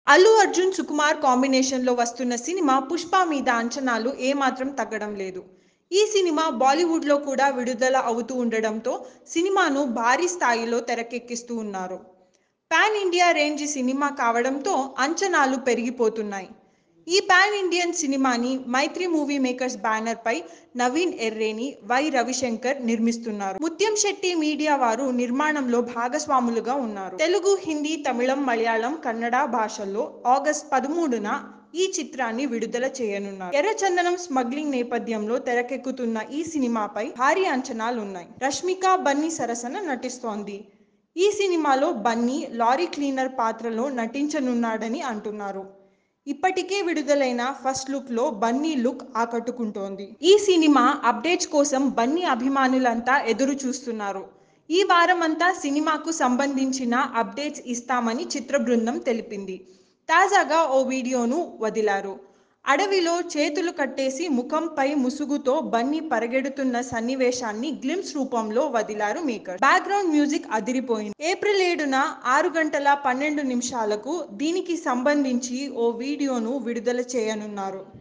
అల్లు అర్జున్ సుకుమార్ కాంబినేషన్లో వస్తున్న సినిమా పుష్ప మీద అంచనాలు ఏమాత్రం తగ్గడం లేదు ఈ సినిమా బాలీవుడ్లో కూడా విడుదల అవుతూ ఉండడంతో సినిమాను భారీ స్థాయిలో తెరకెక్కిస్తూ ఉన్నారు పాన్ ఇండియా రేంజ్ సినిమా కావడంతో అంచనాలు పెరిగిపోతున్నాయి ఈ పాన్ ఇండియన్ సినిమాని మైత్రి మూవీ మేకర్స్ బ్యానర్ పై నవీన్ ఎర్రేని వై రవిశంకర్ నిర్మిస్తున్నారు ముత్యం శెట్టి మీడియా వారు నిర్మాణంలో భాగస్వాములుగా ఉన్నారు తెలుగు హిందీ తమిళం మలయాళం కన్నడ భాషల్లో ఆగస్ట్ పదమూడున ఈ చిత్రాన్ని విడుదల చేయనున్నారు ఎర్రచందనం స్మగ్లింగ్ నేపథ్యంలో తెరకెక్కుతున్న ఈ సినిమాపై భారీ అంచనాలు ఉన్నాయి రష్మిక బన్నీ సరసన నటిస్తోంది ఈ సినిమాలో బన్నీ లారీ క్లీనర్ పాత్రలో నటించనున్నాడని అంటున్నారు ఇప్పటికే విడుదలైన ఫస్ట్ లుక్ లో బన్నీ లుక్ ఆకట్టుకుంటోంది ఈ సినిమా అప్డేట్స్ కోసం బన్నీ అభిమానులంతా ఎదురు చూస్తున్నారు ఈ వారమంతా సినిమాకు సంబంధించిన అప్డేట్స్ ఇస్తామని చిత్ర బృందం తెలిపింది తాజాగా ఓ వీడియోను వదిలారు అడవిలో చేతులు కట్టేసి ముఖంపై ముసుగుతో బన్నీ పరిగెడుతున్న సన్నివేశాన్ని గ్లిమ్స్ రూపంలో వదిలారు మేకర్ బ్యాక్గ్రౌండ్ మ్యూజిక్ అదిరిపోయింది ఏప్రిల్ ఏడున ఆరు గంటల పన్నెండు నిమిషాలకు దీనికి సంబంధించి ఓ వీడియోను విడుదల చేయనున్నారు